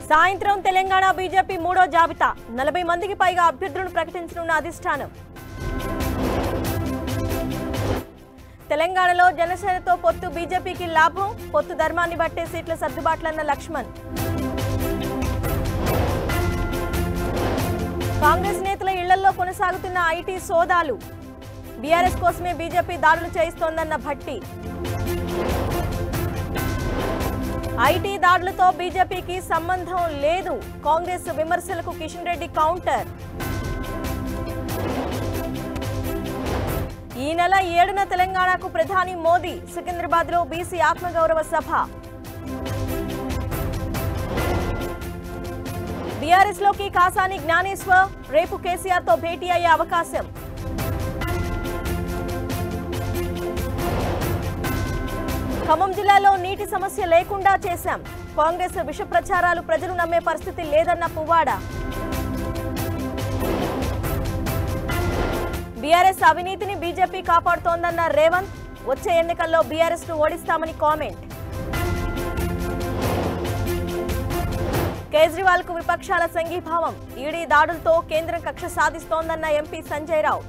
సాయంత్రం తెలంగాణ బీజేపీ మూడో జాబితా నలభై మందికి పైగా అభ్యర్థులను ప్రకటించనున్న అధిష్టానం తెలంగాణలో జనసేనతో పొత్తు బీజేపీకి లాభం పొత్తు ధర్మాన్ని బట్టే సీట్ల సర్దుబాట్లన్న లక్ష్మణ్ కాంగ్రెస్ నేతల ఇళ్లలో కొనసాగుతున్న ఐటీ సోదాలు బీఆర్ఎస్ కోసమే బీజేపీ దాడులు చేయిస్తోందన్న భట్టి ఐటీ దాడులతో బీజేపీకి సంబంధం లేదు కాంగ్రెస్ విమర్శలకు కిషన్ రెడ్డి కౌంటర్ ఈ నెల ఏడున తెలంగాణకు ప్రధాని మోదీ సికింద్రాబాద్ లో బీసీ ఆత్మగౌరవ సభ బీఆర్ఎస్ లోకి కాసాని జ్ఞానేశ్వర్ రేపు కేసీఆర్ తో భేటీ అయ్యే అవకాశం ఖమ్మం జిల్లాలో నీటి సమస్య లేకుండా చేశాం కాంగ్రెస్ విష ప్రచారాలు ప్రజలు నమ్మే పరిస్థితి లేదన్న పువ్వాడ బీఆర్ఎస్ అవినీతిని బీజేపీ కాపాడుతోందన్న రేవంత్ వచ్చే ఎన్నికల్లో బీఆర్ఎస్ ను ఓడిస్తామని కామెంట్ కేజ్రీవాల్ కు విపక్షాల సంఘీభావం ఈడీ దాడులతో కేంద్రం కక్ష సాధిస్తోందన్న ఎంపీ సంజయ్ రావు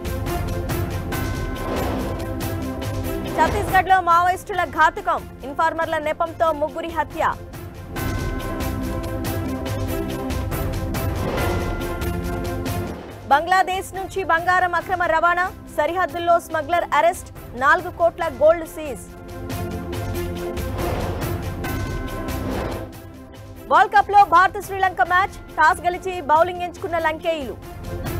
ఛత్తీస్గఢ్ లో మావోయిస్టుల ఘాతుకం ఇన్ఫార్మర్ల నెపంతో ముగ్గురి హత్య బంగ్లాదేశ్ నుంచి బంగారం అక్రమ రవాణా సరిహద్దుల్లో స్మగ్లర్ అరెస్ట్ నాలుగు కోట్ల గోల్డ్ సీజ్ వరల్డ్ కప్ లో భారత్ శ్రీలంక మ్యాచ్ టాస్ గెలిచి బౌలింగ్ ఎంచుకున్న లంకేయులు